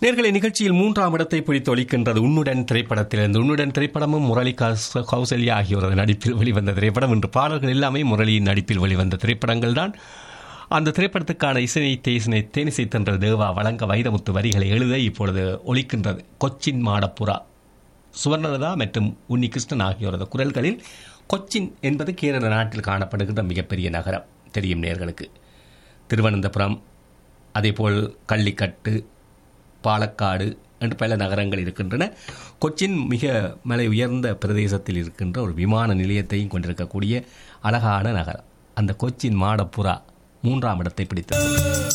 நேர்களை நிகழ்ச்சியில் மூன்றாம் இடத்தை பிடித்து ஒழிக்கின்றது உன்னுடன் திரைப்படத்திலிருந்து உன்னுடன் திரைப்படமும் முரளி கௌச- கௌசல்யா ஆகியோரது நடிப்பில் வெளிவந்த திரைப்படம் இன்று பாடல்கள் எல்லாமே முரளியின் நடிப்பில் வெளிவந்த திரைப்படங்கள் தான் அந்த திரைப்படத்துக்கான இசையை தேசினை தேனிசை தென்றல் தேவா வழங்க வைரமுத்து வரிகளை எழுத இப்பொழுது ஒலிக்கின்றது கொச்சின் மாடப்புறா சுவர்ணலதா மற்றும் உன்னி கிருஷ்ணன் ஆகியோரது குரல்களில் கொச்சின் என்பது கேரள நாட்டில் காணப்படுகின்ற மிகப்பெரிய நகரம் தெரியும் நேர்களுக்கு திருவனந்தபுரம் அதேபோல் கள்ளிக்கட்டு பாலக்காடு என்று பல நகரங்கள் இருக்கின்றன கொச்சின் மிக மலை உயர்ந்த பிரதேசத்தில் இருக்கின்ற ஒரு விமான நிலையத்தையும் கொண்டிருக்கக்கூடிய அழகான நகரம் அந்த கொச்சின் மாடப்புறா மூன்றாம் இடத்தை பிடித்தது